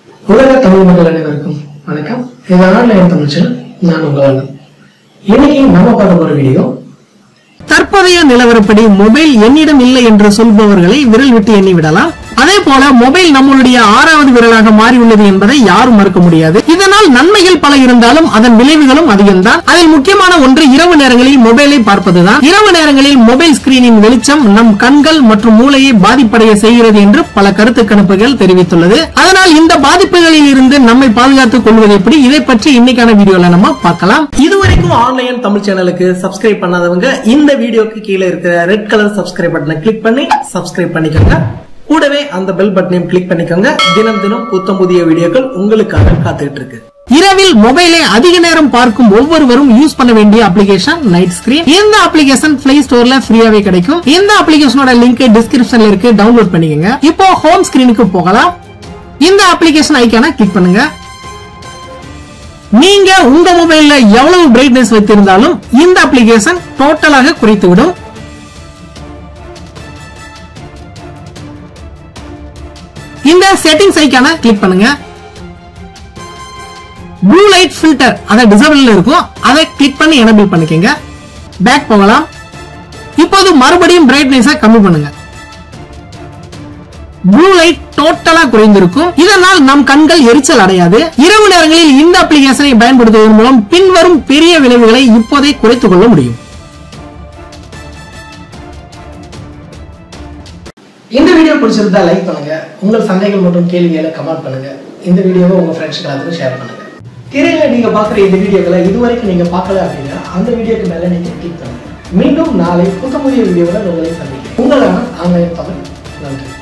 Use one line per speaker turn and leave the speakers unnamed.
உலக தமிழ் மக்கள் அனைவருக்கும் வணக்கம் இது ஆன்லைன் தமிழ் சேனல் நான் உங்கள் அண்ணன் இன்னைக்கு நம்ம பார்க்க போற வீடியோ
தற்போதைய நிலவரப்படி மொபைல் என்னிடம் இல்லை என்று சொல்பவர்களை விரல் விட்டு எண்ணி விடலாம் அதே போல மொபைல் நம்மளுடைய ஆறாவது விரலாக மாறியுள்ளது என்பதை யாரும் மறுக்க முடியாது இதனால் நன்மைகள் பல இருந்தாலும் அதன் விளைவுகளும் அதிகம்தான் அதில் முக்கியமான ஒன்று இரவு நேரங்களில் மொபைலை பார்ப்பதுதான் இரவு நேரங்களில் மொபைல் ஸ்கிரீனின் வெளிச்சம் நம் கண்கள் மற்றும் மூளையை பாதிப்படைய செய்கிறது என்று பல கருத்து கணிப்புகள் தெரிவித்துள்ளது அதனால் இந்த பாதிப்புகளில் இருந்து நம்மை பாதுகாத்துக் கொள்வது எப்படி இதை பற்றி இன்னைக்கான வீடியோல நம்ம பார்க்கலாம் இதுவரைக்கும் ஆன்லைன் தமிழ் சேனலுக்கு சப்ஸ்கிரைப் பண்ணாதவங்க இந்த வீடியோக்கு கீழே இருக்கிற ரெட் கலர் சப்ஸ்கிரைப் பட்டனை கிளிக் பண்ணி சப்ஸ்கிரைப் பண்ணிக்கோங்க கூடவே அந்த பெல் பட்டனையும் கிளிக் பண்ணிக்கோங்க தினம் தினம் புத்தம் புதிய வீடியோக்கள் உங்களுக்காக காத்துக்கிட்டு இருக்கு இரவில் மொபைலை அதிக நேரம் பார்க்கும் ஒவ்வொருவரும் யூஸ் பண்ண வேண்டிய அப்ளிகேஷன் நைட் ஸ்கிரீன் இந்த அப்ளிகேஷன் பிளே ஸ்டோர்ல ஃப்ரீயாவே கிடைக்கும் இந்த அப்ளிகேஷனோட லிங்க் டிஸ்கிரிப்ஷன்ல இருக்கு டவுன்லோட் பண்ணிக்கோங்க இப்போ ஹோம் ஸ்கிரீனுக்கு போகலாம் இந்த அப்ளிகேஷன் ஐக்கான கிளிக் பண்ணுங்க நீங்க உங்க மொபைல்ல எவ்வளவு பிரைட்னஸ் வைத்திருந்தாலும் இந்த அப்ளிகேஷன் டோட்டலாக குறைத்து விடும் இந்த செட்டிங்ஸ் ஐக்கான கிளிக் பண்ணுங்க ப்ளூ லைட் ஃபில்டர் அதை டிசபிள் இருக்கும் அதை கிளிக் பண்ணி எனபிள் பண்ணிக்கங்க பேக் போகலாம் இப்போது மறுபடியும் பிரைட்னஸை கம்மி பண்ணுங்க ப்ளூ லைட் டோட்டலா குறைந்திருக்கும் இதனால் நம் கண்கள் எரிச்சல் அடையாது இரவு நேரங்களில் இந்த அப்ளிகேஷனை பயன்படுத்துவதன் மூலம் பின்வரும் பெரிய விளைவுகளை இப்போதே குறைத்துக் கொள்ள முடியும்
இந்த வீடியோ பிடிச்சிருந்தா லைக் பண்ணுங்க உங்கள் சந்தேகங்கள் மற்றும் கேள்விகளை கமெண்ட் பண்ணுங்க இந்த வீடியோவை உங்க ஃப்ரெண்ட்ஸ்க்கு எல்லாத்துக்கும் ஷேர் பண்ணுங்க திரையில நீங்க பார்க்குற இந்த வீடியோக்களை இதுவரைக்கும் நீங்க பார்க்கல அப்படின்னா அந்த வீடியோக்கு மேல நீங்க கிளிக் பண்ணுங்க மீண்டும் நாளை புத்த புதிய வீடியோவில் உங்களை சந்திக்கிறேன் உங்களான ஆன்லைன் தமிழ் நன்றி